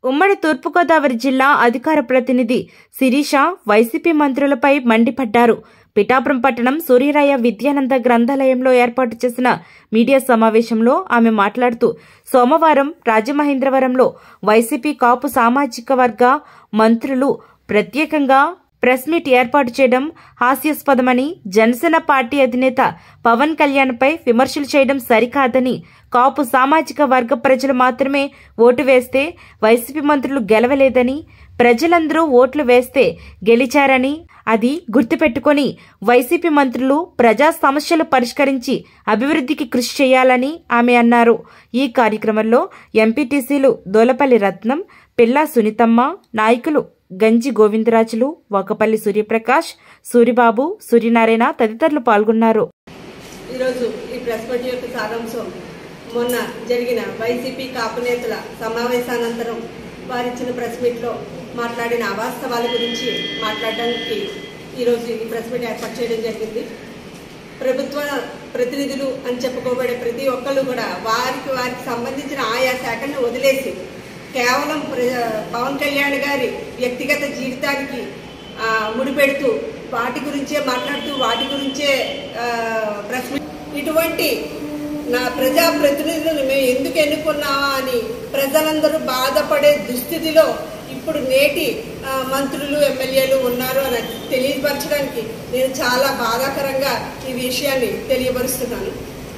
ఉమ్మడి తూర్పుగోదావరి జిల్లా అధికార ప్రతినిధి శిరీష వైసీపీ మంత్రులపై మండిపడ్డారు పిఠాపురం పట్టణం సూర్యరాయ విద్యానంద గ్రంథాలయంలో ఏర్పాటు చేసిన మీడియా సమావేశంలో ఆమె మాట్లాడుతూ సోమవారం రాజమహేంద్రవరంలో వైసీపీ కాపు సామాజిక వర్గ మంత్రులు ప్రత్యేకంగా ప్రెస్ మీట్ ఏర్పాటు చేయడం హాస్యాస్పదమని జనసేన పార్టీ అధినేత పవన్ కళ్యాణ్పై విమర్శలు చేయడం సరికాదని కాపు సామాజిక వర్గ ప్రజలు మాత్రమే ఓటు వేస్తే వైసీపీ మంత్రులు గెలవలేదని ప్రజలందరూ ఓట్లు వేస్తే గెలిచారని అది గుర్తుపెట్టుకొని వైసీపీ మంత్రులు ప్రజా సమస్యలు పరిష్కరించి అభివృద్ధికి కృషి చేయాలని ఆమె అన్నారు ఈ కార్యక్రమంలో ఎంపీటీసీలు దోలపల్లి రత్నం పిల్లా సునీతమ్మ నాయకులు గంజి గోవిందరాజులు వాకపల్లి సూర్యప్రకాష్ సూరిబాబు సూర్యనారాయణ తదితరులు పాల్గొన్నారు ఈరోజు ఈ ప్రెస్ మీట్ యొక్క సారాంశం మొన్న జరిగిన వైసీపీ కాపు నేతల సమావేశానంతరం వారిచ్చిన ప్రెస్ మీట్లో మాట్లాడిన అవాస్తవాల గురించి మాట్లాడడానికి ఈరోజు ఈ ప్రెస్ మీట్ ఏర్పాటు చేయడం జరిగింది ప్రభుత్వ ప్రతినిధులు అని చెప్పుకోబడే ప్రతి ఒక్కళ్ళు కూడా వారికి వారికి సంబంధించిన ఆయా శాఖలను వదిలేసి కేవలం ప్ర- పవన్ కళ్యాణ్ గారి వ్యక్తిగత జీవితానికి ఆ, ముడిపెడుతూ వాటి గురించే మాట్లాడుతూ వాటి గురించే ఆ, ప్రెస్ మీట్ ఇటువంటి నా ప్రజా ప్రతినిధులను మేము ఎందుకు ఎన్నుకున్నామా అని ప్రజలందరూ బాధపడే దుస్థితిలో ఇప్పుడు నేటి ఆ, మంత్రులు ఎమ్మెల్యేలు ఉన్నారు అని తెలియపరచడానికి నేను చాలా బాధాకరంగా ఈ విషయాన్ని తెలియపరుస్తున్నాను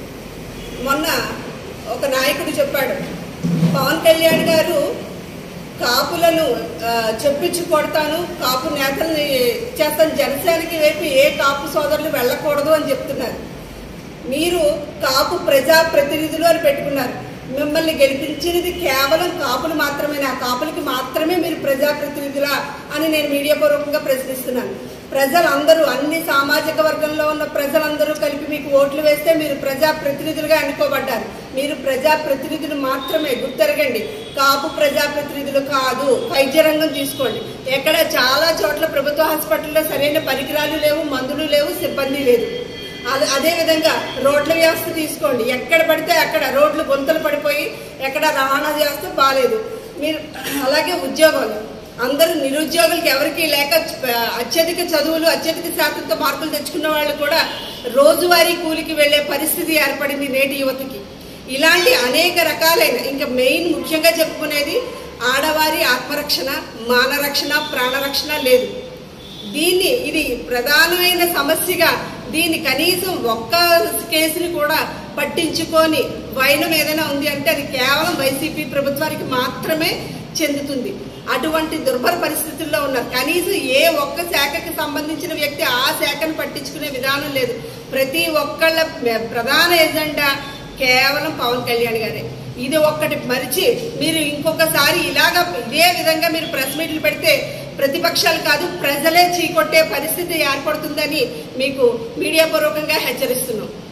మొన్న ఒక నాయకుడు చెప్పాడు పవన్ కళ్యాణ్ గారు కాపులను ఆ, చెప్పించి కొడతాను కాపు నేతల్ని చేస్తాను జనసేనకి వైపు ఏ కాపు సోదరులు వెళ్ళకూడదు అని చెప్తున్నారు మీరు కాపు ప్రజా ప్రతినిధులు అని పెట్టుకున్నారు మిమ్మల్ని గెలిపించినది కేవలం కాపులు మాత్రమే ఆ కాపులకి మాత్రమే మీరు ప్రజా ప్రతినిధులా అని నేను మీడియా పూర్వకంగా ప్రశ్నిస్తున్నాను ప్రజలందరూ అన్ని సామాజిక వర్గంలో ఉన్న ప్రజలందరూ కలిపి మీకు ఓట్లు వేస్తే మీరు ప్రజా ప్రతినిధులుగా ఎన్నుకోబడ్డారు మీరు ప్రజా ప్రతినిధులు మాత్రమే గుర్తెరగండి కాపు ప్రజా ప్రతినిధులు కాదు వైద్య రంగం తీసుకోండి ఎక్కడ చాలా చోట్ల ప్రభుత్వ హాస్పిటల్లో సరైన పరికరాలు లేవు మందులు లేవు సిబ్బంది లేదు అదే అదే విధంగా రోడ్ల వ్యవస్థ తీసుకోండి ఎక్కడ పడితే అక్కడ రోడ్లు గుంతలు పడిపోయి ఎక్కడ రవాణా వ్యవస్థ బాగాలేదు మీరు అలాగే ఉద్యోగాలు అందరూ నిరుద్యోగులకి ఎవరికి లేక అత్యధిక చదువులు అత్యధిక శాతంతో మార్కులు తెచ్చుకున్న వాళ్ళు కూడా రోజువారీ కూలికి వెళ్లే పరిస్థితి ఏర్పడింది నేటి యువతకి ఇలాంటి అనేక రకాలైన ఇంకా మెయిన్ ముఖ్యంగా చెప్పుకునేది ఆడవారి ఆత్మరక్షణ మానరక్షణ ప్రాణరక్షణ లేదు దీన్ని ఇది ప్రధానమైన సమస్యగా దీన్ని కనీసం ఒక్క కేసుని కూడా పట్టించుకొని వైనం ఏదైనా ఉంది అంటే అది కేవలం వైసీపీ ప్రభుత్వానికి మాత్రమే చెందుతుంది అటువంటి దుర్భర పరిస్థితుల్లో ఉన్నారు కనీసం ఏ ఒక్క శాఖకి సంబంధించిన వ్యక్తి ఆ శాఖను పట్టించుకునే విధానం లేదు ప్రతి ఒక్కళ్ళ ప్రధాన ఎజెండా కేవలం పవన్ కళ్యాణ్ గారే ఇది ఒక్కటి మరిచి మీరు ఇంకొకసారి ఇలాగా ఇదే విధంగా మీరు ప్రెస్ మీట్లు పెడితే ప్రతిపక్షాలు కాదు ప్రజలే చీకొట్టే పరిస్థితి ఏర్పడుతుందని మీకు మీడియా పూర్వకంగా హెచ్చరిస్తున్నాం